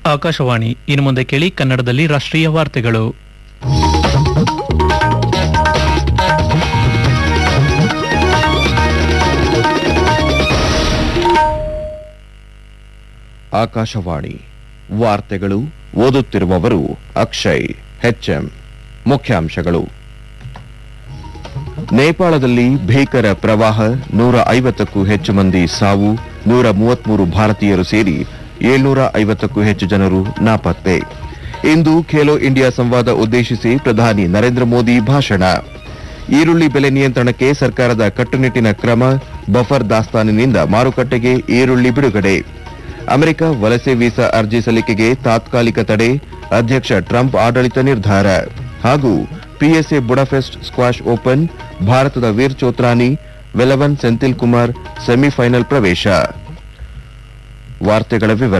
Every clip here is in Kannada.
ಆಕಾಶವಾಣಿ ಇನ್ನು ಮುಂದೆ ಕೇಳಿ ಕನ್ನಡದಲ್ಲಿ ರಾಷ್ಟ್ರೀಯ ವಾರ್ತೆಗಳು ಆಕಾಶವಾಣಿ ವಾರ್ತೆಗಳು ಓದುತ್ತಿರುವವರು ಅಕ್ಷಯ್ ಹೆಚ್ಎಂ ಮುಖ್ಯಾಂಶಗಳು ನೇಪಾಳದಲ್ಲಿ ಭೀಕರ ಪ್ರವಾಹ ನೂರ ಐವತ್ತಕ್ಕೂ ಹೆಚ್ಚು ಮಂದಿ ಸಾವು ನೂರ ಮೂವತ್ಮೂರು ಭಾರತೀಯರು ಸೇರಿ ಏಳ್ನೂರ ಐವತ್ತಕ್ಕೂ ಹೆಚ್ಚು ಜನರು ನಾಪತ್ತೆ ಇಂದು ಖೇಲೋ ಇಂಡಿಯಾ ಸಂವಾದ ಉದ್ದೇಶಿಸಿ ಪ್ರಧಾನಿ ನರೇಂದ್ರ ಮೋದಿ ಭಾಷಣ ಈರುಳ್ಳಿ ಬೆಲೆ ನಿಯಂತ್ರಣಕ್ಕೆ ಸರ್ಕಾರದ ಕಟ್ಟುನಿಟ್ಟಿನ ಕ್ರಮ ಬಫರ್ ದಾಸ್ತಾನಿನಿಂದ ಮಾರುಕಟ್ಟೆಗೆ ಈರುಳ್ಳಿ ಬಿಡುಗಡೆ ಅಮೆರಿಕ ವಲಸೆ ವೀಸಾ ಅರ್ಜಿ ಸಲ್ಲಿಕೆಗೆ ತಾತ್ಕಾಲಿಕ ತಡೆ ಅಧ್ಯಕ್ಷ ಟ್ರಂಪ್ ಆಡಳಿತ ನಿರ್ಧಾರ ಹಾಗೂ ಪಿಎಸ್ಎ ಬುಡಾಫೆಸ್ಟ್ ಸ್ಕ್ವಾಷ್ ಓಪನ್ ಭಾರತದ ವೀರ್ ಚೋತ್ರಾನಿ ವೆಲವನ್ ಸೆಂಥಿಲ್ ಕುಮಾರ್ ಸೆಮಿಫೈನಲ್ ಪ್ರವೇಶ ವಾರ್ತೆಗಳ ವಿವರ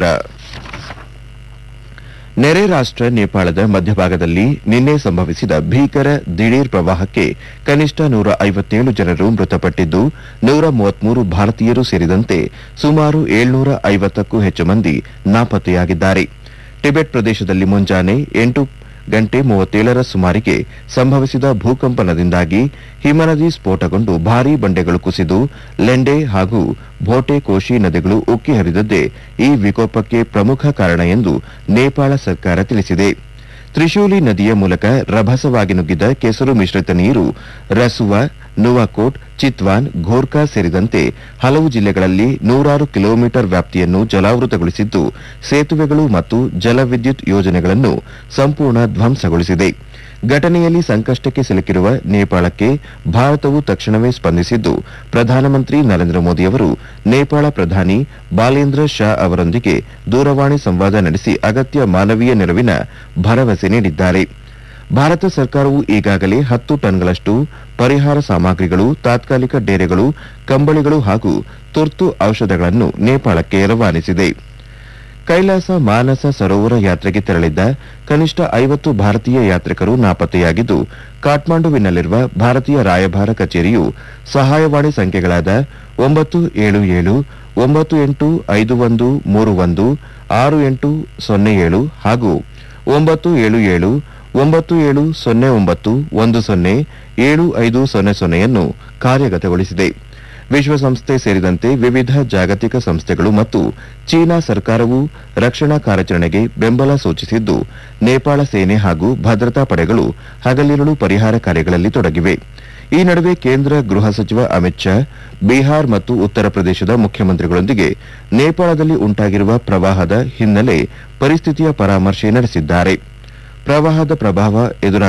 ನೆರೆ ರಾಷ್ಟ್ರ ನೇಪಾಳದ ಮಧ್ಯಭಾಗದಲ್ಲಿ ನಿನ್ನೆ ಸಂಭವಿಸಿದ ಭೀಕರ ದಿಢೀರ್ ಪ್ರವಾಹಕ್ಕೆ ಕನಿಷ್ಠ ನೂರ ಐವತ್ತೇಳು ಜನರು ಮೃತಪಟ್ಟಿದ್ದು ನೂರ ಮೂವತ್ಮೂರು ಭಾರತೀಯರು ಸೇರಿದಂತೆ ಸುಮಾರು ಏಳ್ನೂರ ಐವತ್ತಕ್ಕೂ ಹೆಚ್ಚು ಮಂದಿ ನಾಪತ್ತೆಯಾಗಿದ್ದಾರೆ ಟಿಬೆಟ್ ಪ್ರದೇಶದಲ್ಲಿ ಮುಂಜಾನೆ ಎಂಟು ಗಂಟೆ ಮೂವತ್ತೇಳರ ಸುಮಾರಿಗೆ ಸಂಭವಿಸಿದ ಭೂಕಂಪನದಿಂದಾಗಿ ಹಿಮನದಿ ಸ್ಫೋಟಗೊಂಡು ಭಾರೀ ಬಂಡೆಗಳು ಕುಸಿದು ಲೆಂಡೆ ಹಾಗೂ ಭೋಟೆ ಕೋಶಿ ನದಿಗಳು ಉಕ್ಕಿ ಹರಿದದ್ದೇ ಈ ವಿಕೋಪಕ್ಕೆ ಪ್ರಮುಖ ಕಾರಣ ಎಂದು ನೇಪಾಳ ಸರ್ಕಾರ ತಿಳಿಸಿದೆ ತ್ರಿಶೂಲಿ ನದಿಯ ಮೂಲಕ ರಭಸವಾಗಿ ನುಗ್ಗಿದ ಕೆಸರು ಮಿಶ್ರಿತ ನೀರು ರಸುವಾ ನುವಾಕೋಟ್ ಚಿತ್ವಾನ್ ಘೋರ್ಕಾ ಸೇರಿದಂತೆ ಹಲವು ಜಿಲ್ಲೆಗಳಲ್ಲಿ ನೂರಾರು ಕಿಲೋಮೀಟರ್ ವ್ಯಾಪ್ತಿಯನ್ನು ಜಲಾವೃತಗೊಳಿಸಿದ್ದು ಸೇತುವೆಗಳು ಮತ್ತು ಜಲವಿದ್ಯುತ್ ಯೋಜನೆಗಳನ್ನು ಸಂಪೂರ್ಣ ಧ್ವಂಸಗೊಳಿಸಿದೆ ಘಟನೆಯಲ್ಲಿ ಸಂಕಷ್ಟಕ್ಕೆ ಸಿಲುಕಿರುವ ನೇಪಾಳಕ್ಕೆ ಭಾರತವು ತಕ್ಷಣವೇ ಸ್ಪಂದಿಸಿದ್ದು ಪ್ರಧಾನಮಂತ್ರಿ ನರೇಂದ್ರ ಮೋದಿ ಅವರು ನೇಪಾಳ ಪ್ರಧಾನಿ ಬಾಲೇಂದ್ರ ಶಾ ಅವರೊಂದಿಗೆ ದೂರವಾಣಿ ಸಂವಾದ ನಡೆಸಿ ಅಗತ್ಯ ಮಾನವೀಯ ನೆರವಿನ ಭರವಸೆ ನೀಡಿದ್ದಾರೆ ಭಾರತ ಸರ್ಕಾರವು ಈಗಾಗಲೇ ಹತ್ತು ಟನ್ಗಳಷ್ಟು ಪರಿಹಾರ ಸಾಮಗ್ರಿಗಳು ತಾತ್ಕಾಲಿಕ ಡೇರೆಗಳು ಕಂಬಳಿಗಳು ಹಾಗೂ ತುರ್ತು ಔಷಧಗಳನ್ನು ನೇಪಾಳಕ್ಕೆ ರವಾನಿಸಿದೆ ಕೈಲಾಸ ಮಾನಸ ಸರೋವರ ಯಾತ್ರೆಗೆ ತೆರಳಿದ್ದ ಕನಿಷ್ಠ ಐವತ್ತು ಭಾರತೀಯ ಯಾತ್ರಿಕರು ನಾಪತ್ತೆಯಾಗಿದ್ದು ಕಾಠ್ಮಂಡುವಿನಲ್ಲಿರುವ ಭಾರತೀಯ ರಾಯಭಾರ ಕಚೇರಿಯು ಸಹಾಯವಾಣಿ ಸಂಖ್ಯೆಗಳಾದ ಒಂಬತ್ತು ಏಳು ಏಳು ಒಂಬತ್ತು ಎಂಟು ಐದು ಒಂದು ಮೂರು ಒಂದು ಆರು ಎಂಟು ಸೊನ್ನೆ ಏಳು ಹಾಗೂ ಒಂಬತ್ತು ಏಳು ಏಳು ಒಂಬತ್ತು ಏಳು ಸೊನ್ನೆ ಒಂಬತ್ತು ಒಂದು ಸೊನ್ನೆ ಏಳು ಐದು ಸೊನ್ನೆ ಸೊನ್ನೆಯನ್ನು ಕಾರ್ಯಗತಗೊಳಿಸಿದೆ ವಿಶ್ವಸಂಸ್ಥೆ ಸೇರಿದಂತೆ ವಿವಿಧ ಜಾಗತಿಕ ಸಂಸ್ಥೆಗಳು ಮತ್ತು ಚೀನಾ ಸರ್ಕಾರವು ರಕ್ಷಣಾ ಕಾರ್ಯಾಚರಣೆಗೆ ಬೆಂಬಲ ಸೂಚಿಸಿದ್ದು ನೇಪಾಳ ಸೇನೆ ಹಾಗೂ ಭದ್ರತಾ ಪಡೆಗಳು ಹಗಲಿರುಳು ಪರಿಹಾರ ಕಾರ್ಯಗಳಲ್ಲಿ ತೊಡಗಿವೆ ಈ ನಡುವೆ ಕೇಂದ್ರ ಗೃಹ ಸಚಿವ ಅಮಿತ್ ಶಾ ಬಿಹಾರ್ ಮತ್ತು ಉತ್ತರ ಪ್ರದೇಶದ ಮುಖ್ಯಮಂತ್ರಿಗಳೊಂದಿಗೆ ನೇಪಾಳದಲ್ಲಿ ಉಂಟಾಗಿರುವ ಪ್ರವಾಹದ ಹಿನ್ನೆಲೆ ಪರಿಸ್ಥಿತಿಯ ಪರಾಮರ್ಶೆ ನಡೆಸಿದ್ದಾರೆ ಪ್ರವಾಹದ ಪ್ರಭಾವ ಎದುರಾದ